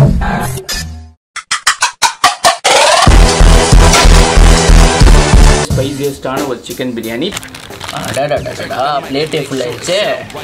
ஸ்பைசியஸ்டான ஒரு சிக்கன் பிரியாணி அடாடாடாடா பிளேட்டே ஃபுல் ஆயிடுச்சு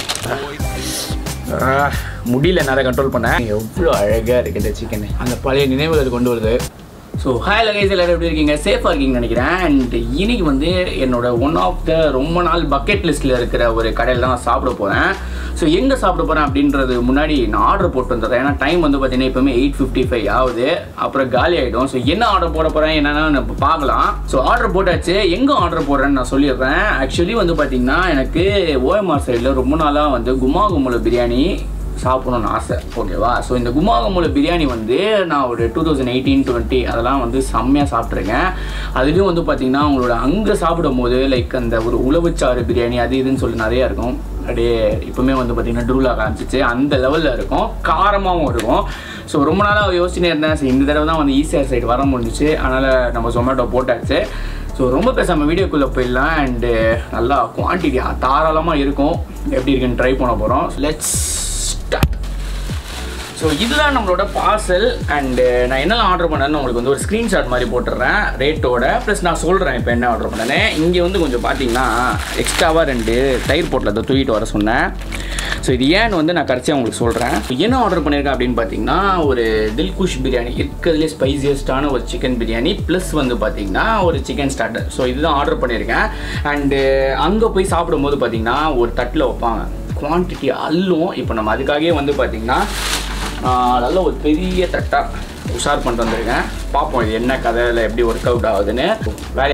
ஆஹ், முடியல என்னால் கண்ட்ரோல் பண்ணேன் எவ்வளோ அழகாக இருக்குது இந்த சிக்கன் அந்த பழைய நினைவுகள் கொண்டு வருது ஸோ ஹாய் லகைஸ் எல்லாரும் எப்படி இருக்கீங்க சேஃபாக இருக்கீங்கன்னு நினைக்கிறேன் அண்ட் இன்னைக்கு வந்து என்னோட ஒன் ஆஃப் த ரொம்ப நாள் பக்கெட் லிஸ்ட்டில் இருக்கிற ஒரு கடையில் தான் நான் சாப்பிட போகிறேன் ஸோ எங்கே சாப்பிட போகிறேன் அப்படின்றது முன்னாடி நான் ஆர்டர் போட்டு வந்துடுறேன் ஏன்னா டைம் வந்து பார்த்தீங்கன்னா எப்பவுமே எயிட் ஃபிஃப்டி ஃபைவ் ஆகுது அப்புறம் காலி ஆகிடும் ஸோ என்ன ஆர்டர் போட போகிறேன் என்னென்னு நம்ம பார்க்கலாம் ஸோ ஆர்டர் போட்டாச்சு எங்கே ஆர்டர் போடுறேன்னு நான் சொல்லிடுறேன் ஆக்சுவலி வந்து பார்த்தீங்கன்னா எனக்கு ஓஎம்ஆர் சைடில் ரொம்ப நாளாக வந்து குமா கும்பல பிரியாணி சாப்பிடணும்னு ஆசை ஓகேவா ஸோ இந்த குமாகமுல பிரியாணி வந்து நான் ஒரு டூ தௌசண்ட் எயிட்டீன் டுவெண்ட்டி அதெல்லாம் வந்து செம்மையாக சாப்பிட்ருக்கேன் அதுலேயும் வந்து பார்த்தீங்கன்னா அவங்களோட அங்கே சாப்பிடும் போது லைக் அந்த ஒரு உழவுச்சாறு பிரியாணி அது இதுன்னு சொல்லி நிறையா இருக்கும் அப்படியே இப்போவுமே வந்து பார்த்தீங்கன்னா ட்ரூலாக காமிச்சிச்சு அந்த லெவலில் இருக்கும் காரமாகவும் இருக்கும் ஸோ ரொம்ப நாளாக யோசிச்சுனே இருந்தேன் சரி இந்த தடவை தான் வந்து ஈசிஆர் சைடு வர முடிஞ்சிச்சு அதனால் நம்ம ஜொமேட்டோ போட்டாச்சு ஸோ ரொம்ப பேசாமல் வீடியோக்குள்ளே போயிடலாம் அண்டு நல்லா குவான்டிட்டி தாராளமாக இருக்கும் எப்படி இருக்குன்னு ட்ரை பண்ண போகிறோம் லெட்ஸ் ஸ்டார்ட் ஸோ இதுதான் நம்மளோட பார்சல் அண்டு நான் என்னெல்லாம் ஆர்டர் பண்ணேன்னு உங்களுக்கு வந்து ஒரு ஸ்க்ரீன்ஷாட் மாதிரி போட்டுடுறேன் ரேட்டோட ப்ளஸ் நான் சொல்கிறேன் இப்போ என்ன ஆர்டர் பண்ணேன் இங்கே வந்து கொஞ்சம் பார்த்தீங்கன்னா எக்ஸ்ட்ராவாக ரெண்டு தயிர் போட்டில் அதை தூக்கிட்டு வர சொன்னேன் ஸோ இது ஏன்னு வந்து நான் கடைசியாக உங்களுக்கு சொல்கிறேன் என்ன ஆர்டர் பண்ணியிருக்கேன் அப்படின்னு பார்த்தீங்கன்னா ஒரு தில்குஷ் பிரியாணி இருக்கிறதுலே ஸ்பைசியஸ்டான ஒரு சிக்கன் பிரியாணி ப்ளஸ் வந்து பார்த்தீங்கன்னா ஒரு சிக்கன் ஸ்டார்டர் ஸோ இதுதான் ஆர்டர் பண்ணியிருக்கேன் அண்டு அங்கே போய் சாப்பிடும்போது பார்த்தீங்கன்னா ஒரு தட்டில் வைப்பாங்க குவான்டிட்டி அல்லும் இப்போ நம்ம அதுக்காகவே வந்து பார்த்தீங்கன்னா ஆஹ் நல்ல ஒரு பெரிய தட்டாக உஷார் பண்ணிட்டு வந்திருக்கேன் பார்ப்போம் இது என்ன கதையில் எப்படி ஒர்க் அவுட் ஆகுதுன்னு வேலை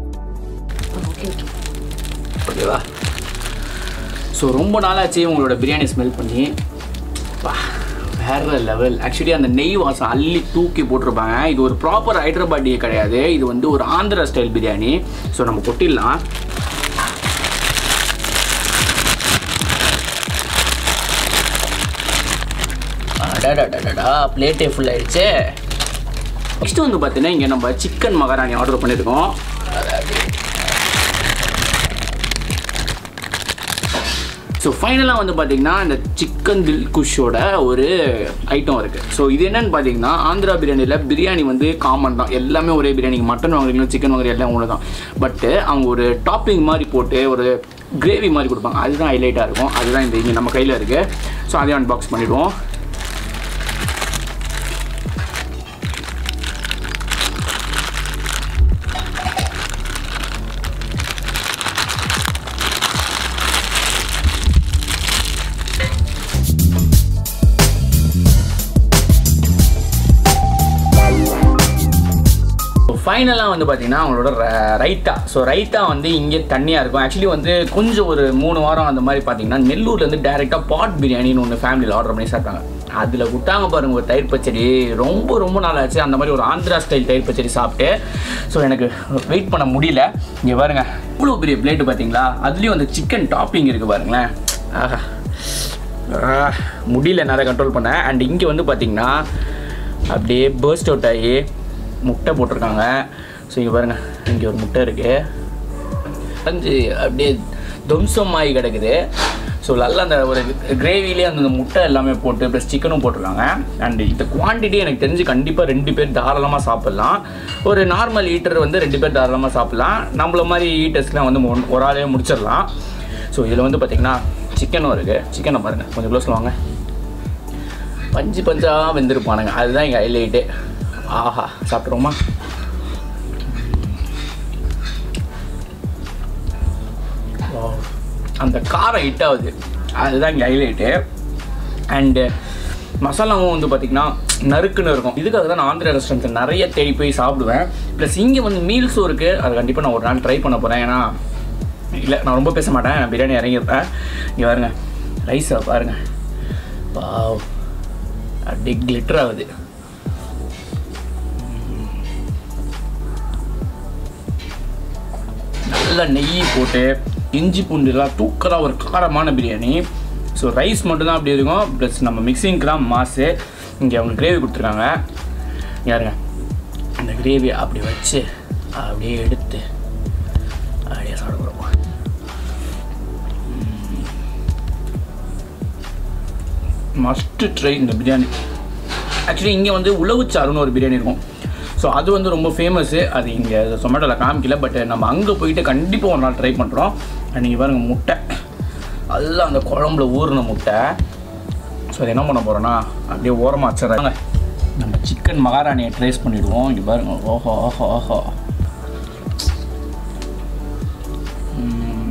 ஓகேவா ஸோ ரொம்ப நாளாச்சு உங்களோட பிரியாணி ஸ்மெல் பண்ணி பா, வேற லெவல் ஆக்சுவலி அந்த நெய் வாசம் அள்ளி தூக்கி போட்டிருப்பாங்க இது ஒரு ப்ராப்பர் ஹைதராபாடியே கிடையாது இது வந்து ஒரு ஆந்திரா ஸ்டைல் பிரியாணி ஸோ நம்ம கொட்டிடலாம் அடாடாடாடா பிளேட்டே ஃபுல் ஆயிடுச்சு நெக்ஸ்ட் வந்து பார்த்தீங்கன்னா இங்கே நம்ம சிக்கன் மகாராணி ஆர்டர் பண்ணியிருக்கோம் ஸோ ஃபைனலாக வந்து பார்த்தீங்கன்னா இந்த சிக்கன் தில் குஷோட ஒரு ஐட்டம் இருக்குது ஸோ இது என்னன்னு பார்த்தீங்கன்னா ஆந்திரா பிரியாணியில் பிரியாணி வந்து காமன் தான் எல்லாமே ஒரே பிரியாணி மட்டன் வாங்குறீங்களோ சிக்கன் வாங்குறீங்க எல்லாம் ஒன்று தான் பட்டு அவங்க ஒரு டாப்பிங் மாதிரி போட்டு ஒரு கிரேவி மாதிரி கொடுப்பாங்க அதுதான் ஹைலைட்டாக இருக்கும் அதுதான் இந்த இங்கே நம்ம கையில் இருக்குது ஸோ அதையும் அன்பாக்ஸ் பண்ணிவிடுவோம் ஃபைனலாக வந்து பார்த்தீங்கன்னா அவங்களோட ர- ரைத்தா ஸோ ரைத்தா வந்து இங்கே தண்ணியாக இருக்கும் ஆக்சுவலி வந்து கொஞ்சம் ஒரு மூணு வாரம் அந்த மாதிரி பார்த்தீங்கன்னா நெல்லூர்லேருந்து டேரெக்டாக பாட் பிரியாணின்னு ஒன்று ஃபேமிலியில் ஆர்டர் பண்ணி சாப்பிட்டாங்க அதில் விட்டாங்க பாருங்க ஒரு தயிர் பச்சடி ரொம்ப ரொம்ப நாள் ஆச்சு அந்த மாதிரி ஒரு ஆந்திரா ஸ்டைல் தயிர் பச்சடி சாப்பிட்டு ஸோ எனக்கு வெயிட் பண்ண முடியல இங்கே பாருங்க இவ்வளோ பெரிய பிளேட்டு பார்த்தீங்களா அதுலேயும் அந்த சிக்கன் டாப்பிங் இருக்குது பாருங்களேன் ஆஹா ஆஹ், முடியல என்னால் கண்ட்ரோல் பண்ணேன் அண்ட் இங்கே வந்து பார்த்தீங்கன்னா அப்படியே பேர்ஸ்ட் அவுட் ஆகி முட்டை போட்டிருக்காங்க ஸோ இங்கே பாருங்கள் இங்கே ஒரு முட்டை இருக்குது அஞ்சு அப்படியே தும்சம் ஆகி கிடக்குது ஸோ நல்லா அந்த ஒரு கிரேவிலே அந்த முட்டை எல்லாமே போட்டு ப்ளஸ் சிக்கனும் போட்டிருக்காங்க அண்ட் இந்த குவான்டிட்டி எனக்கு தெரிஞ்சு கண்டிப்பாக ரெண்டு பேர் தாராளமாக சாப்பிட்லாம் ஒரு நார்மல் ஈட்டர் வந்து ரெண்டு பேர் தாராளமாக சாப்பிட்லாம் நம்மள மாதிரி ஈட்டர்ஸ்லாம் வந்து ஒன்- ஒரு ஆளே முடிச்சிடலாம் ஸோ இதில் வந்து பார்த்திங்கன்னா சிக்கனும் இருக்குது சிக்கனை பாருங்கள் கொஞ்சம் க்ளோஸில் வாங்க பஞ்சு பஞ்சாக வெந்திருப்பானுங்க அதுதான் எங்கள் ஹைலைட்டு ஆஹா சாப்பிட்ருவோமா Wow. அந்த காரம் ஹிட் ஆகுது அதுதான் இங்கே ஹைலைட்டு அண்டு மசாலாவும் வந்து பார்த்திங்கன்னா நறுக்குன்னு இருக்கும் இதுக்காக தான் நான் ஆந்திரா ரெஸ்டாரண்ட்ஸ் நிறைய தேடி போய் சாப்பிடுவேன் ப்ளஸ் இங்கே வந்து மீல்ஸும் இருக்குது அது கண்டிப்பாக நான் ஒரு நாள் ட்ரை பண்ண போகிறேன் ஏன்னா இல்லை நான் ரொம்ப பேச மாட்டேன் நான் பிரியாணி இறங்கியிருப்பேன் இங்கே பாருங்க ரைஸை பாருங்க வாவ் அப்படி கிளிட்டர் ஆகுது நல்லா நெய் போட்டு இஞ்சி பூண்டுலாம் தூக்கலாக ஒரு காரமான பிரியாணி ஸோ ரைஸ் மட்டும்தான் அப்படி இருக்கும் ப்ளஸ் நம்ம மிக்சிங்க்கெலாம் மாசு இங்கே அவங்க கிரேவி கொடுத்துருக்காங்க யாருங்க அந்த கிரேவி அப்படி வச்சு அப்படியே எடுத்து அப்படியே சாப்பிட போகிறோம் மஸ்ட்டு ட்ரை இந்த பிரியாணி ஆக்சுவலி இங்கே வந்து உளவுச்சாருன்னு ஒரு பிரியாணி இருக்கும் ஸோ அது வந்து ரொம்ப ஃபேமஸ்ஸு அது இங்கே சொமேட்டோவில் காமிக்கல பட் நம்ம அங்கே போயிட்டு கண்டிப்பாக ஒரு நாள் ட்ரை பண்ணுறோம் அண்ட் நீங்கள் பாருங்கள் முட்டை எல்லாம் அந்த குழம்புல ஊறின முட்டை ஸோ அது என்ன பண்ண போகிறோன்னா அப்படியே ஓரமாக வச்சிடறாங்க நம்ம சிக்கன் மகாராணியை ட்ரேஸ் பண்ணிடுவோம் இங்கே பாருங்க ஓஹோ ஓஹோ ஓஹோ ம்.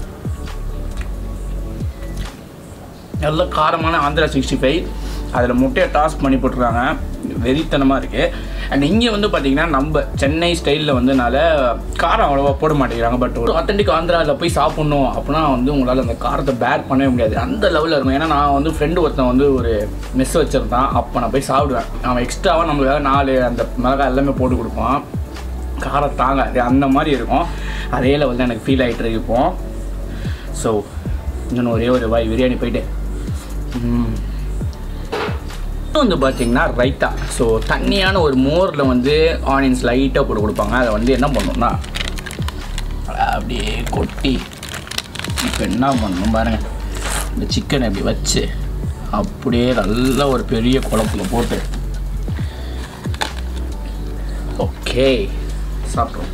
நல்ல காரமான ஆந்திரா சிக்ஸ்டி ஃபைவ் அதில் முட்டையை டாஸ் பண்ணி போட்டுருக்காங்க வெறித்தனமாக இருக்குது அண்ட் இங்கே வந்து பார்த்தீங்கன்னா நம்ம சென்னை ஸ்டைலில் வந்துனால காரம் அவ்வளோவா போட மாட்டேங்கிறாங்க பட் ஒரு அத்தன்டிக் ஆந்திராவில் போய் சாப்பிட்ணும் அப்படின்னா வந்து உங்களால் அந்த காரத்தை பேர் பண்ணவே முடியாது அந்த லெவலில் இருக்கும் ஏன்னா நான் வந்து ஃப்ரெண்டு ஒருத்தன் வந்து ஒரு மெஸ் வச்சுருந்தான் அப்போ நான் போய் சாப்பிடுவேன் அவன் எக்ஸ்ட்ராவாக நம்மளுக்காக நாலு அந்த மிளகாய் எல்லாமே போட்டு கொடுப்பான் காரம் தாங்காது அந்த மாதிரி இருக்கும் அதே லெவலில் எனக்கு ஃபீல் ஆகிட்டு இருக்கும் ஸோ இன்னொன்று ஒரே ஒரு வாய் பிரியாணி போயிட்டு ம். இது வந்து பார்த்தீங்கன்னா ரைத்தா ஸோ தண்ணியான ஒரு மோரில் வந்து ஆனியன்ஸ் லைட்டாக போட்டு கொடுப்பாங்க அதை வந்து என்ன பண்ணணும்னா அப்படியே கொட்டி இப்போ என்ன பண்ணணும் பாருங்க இந்த சிக்கனை இப்படி வச்சு அப்படியே நல்ல ஒரு பெரிய குழம்புல போட்டு ஓகே சாப்பிட்றோம்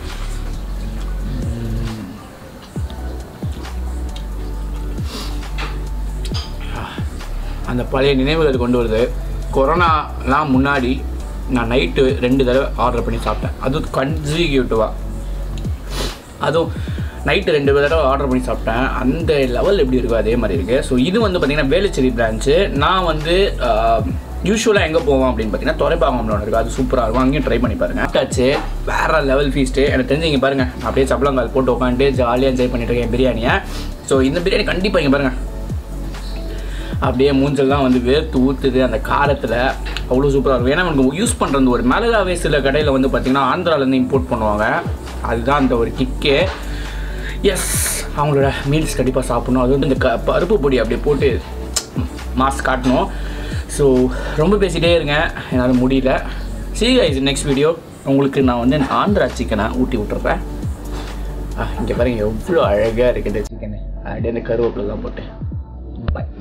அந்த பழைய நினைவுகள் கொண்டு வருது கொரோனாலாம் முன்னாடி நான் நைட்டு ரெண்டு தடவை ஆர்டர் பண்ணி சாப்பிட்டேன் அதுவும் கன்சிக்யூட்டிவாக அதுவும் நைட்டு ரெண்டு தடவை ஆர்டர் பண்ணி சாப்பிட்டேன் அந்த லெவல் எப்படி இருக்கோ அதே மாதிரி இருக்குது ஸோ இது வந்து பார்த்திங்கன்னா வேலுச்சேரி பிரான்ச்சு நான் வந்து யூஸ்வலாக எங்கே போவோம் அப்படின்னு பார்த்தீங்கன்னா துறைப்பாகம்ல ஒன்று இருக்குது அது சூப்பராக இருக்கும் அங்கேயும் ட்ரை பண்ணி பாருங்கள் ஆச்சு வேறு லெவல் ஃபீஸ்ட்டு எனக்கு தெரிஞ்சு இங்கே பாருங்கள் நான் அப்படியே சப்பளங்கால் போட்டு உட்காந்துட்டு ஜாலியாக என்ஜாய் பண்ணிட்டு இருக்கேன் பிரியாணியை ஸோ இந்த பிரியாணி கண்டிப்பாக இங்கே பாருங்கள் அப்படியே மூஞ்செல்லாம் வந்து வேர்த்து ஊற்றுது அந்த காரத்தில் அவ்வளோ சூப்பராக இருக்கும் ஏன்னா நமக்கு யூஸ் பண்ணுறது ஒரு மிளகாவே சில கடையில் வந்து பார்த்திங்கன்னா ஆந்திராலேருந்து இம்போர்ட் பண்ணுவாங்க அதுதான் அந்த ஒரு கிக்கே எஸ் அவங்களோட மீல்ஸ் கண்டிப்பாக சாப்பிடணும் அது வந்து இந்த க பருப்பு பொடி அப்படியே போட்டு மாஸ் காட்டணும் ஸோ ரொம்ப பேசிகிட்டே இருங்க என்னால் முடியல சி guys நெக்ஸ்ட் வீடியோ உங்களுக்கு நான் வந்து ஆந்திரா சிக்கனை ஊட்டி விட்டுறேன் இங்கே பாருங்க எவ்வளோ அழகாக இருக்குது இந்த சிக்கனு அப்படியே அந்த கருவேப்பிலாம் போட்டு பாய்